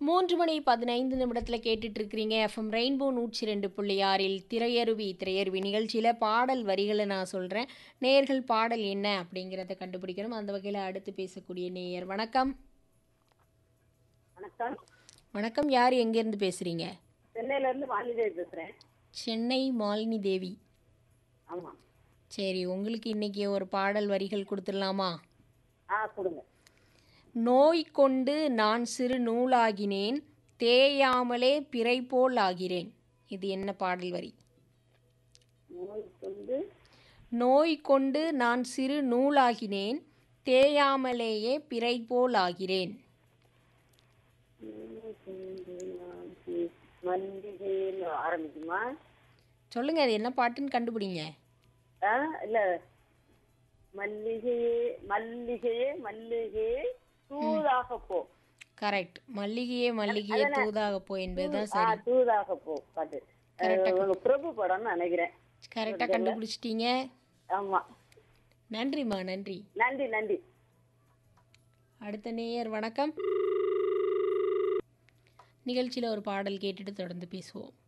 மூன்று மணி பதினைந்து நிமிடத்தில் கேட்டுட்டு இருக்கிறீங்க எஃப்எம் ரெயின்போ நூற்றி ரெண்டு புள்ளி ஆறில் திரையருவி திரையருவி நிகழ்ச்சியில் பாடல் வரிகளை நான் சொல்கிறேன் நேயர்கள் பாடல் என்ன அப்படிங்கிறத கண்டுபிடிக்கணும் அந்த வகையில் அடுத்து பேசக்கூடிய நேயர் வணக்கம் வணக்கம் வணக்கம் யார் எங்கேருந்து பேசுகிறீங்க சென்னையில இருந்து வாலிதேவி பேசுறேன் சென்னை மாலினி தேவி ஆமா சரி உங்களுக்கு இன்னைக்கு ஒரு பாடல் வரிகள் கொடுத்துடலாமா ஆ கொடுங்க நோய் கொண்டு நான் சிறு நூலாகினேன் தேயாமலே பிறை போல் ஆகிறேன் இது என்ன பாடல் வரி நோய்க்கு வந்து நோய் கொண்டு நான் சிறு நூலாகினேன் தேயாமலேயே பிறை போல் ஆகிறேன் நோய்க்கு வந்து நான் சி- மல்லிகைன்னு ஆரம்பிக்குமா சொல்லுங்க அது என்ன பாட்டுன்னு கண்டுபிடிங்க ஆ இல்ல மல்லிகையே மல்லிகையே மல்லிகையே தூதாக போ கரெக்ட் மல்லிகையே மல்லிகையே தூதாக போ என்பதுதான் ஆ சரி தூதாக போ பாட்டு Correct ஆ அஹ், உங்க பிரபு படம்னு நினைக்கிறேன் கரெக்டாக கண்டுபிடிச்சிட்டீங்க ஆமா நன்றிம்மா நன்றி நன்றி நன்றி அடுத்த நேயர் வணக்கம் நிகழ்ச்சியில் ஒரு பாடல் கேட்டுட்டு தொடர்ந்து பேசுவோம்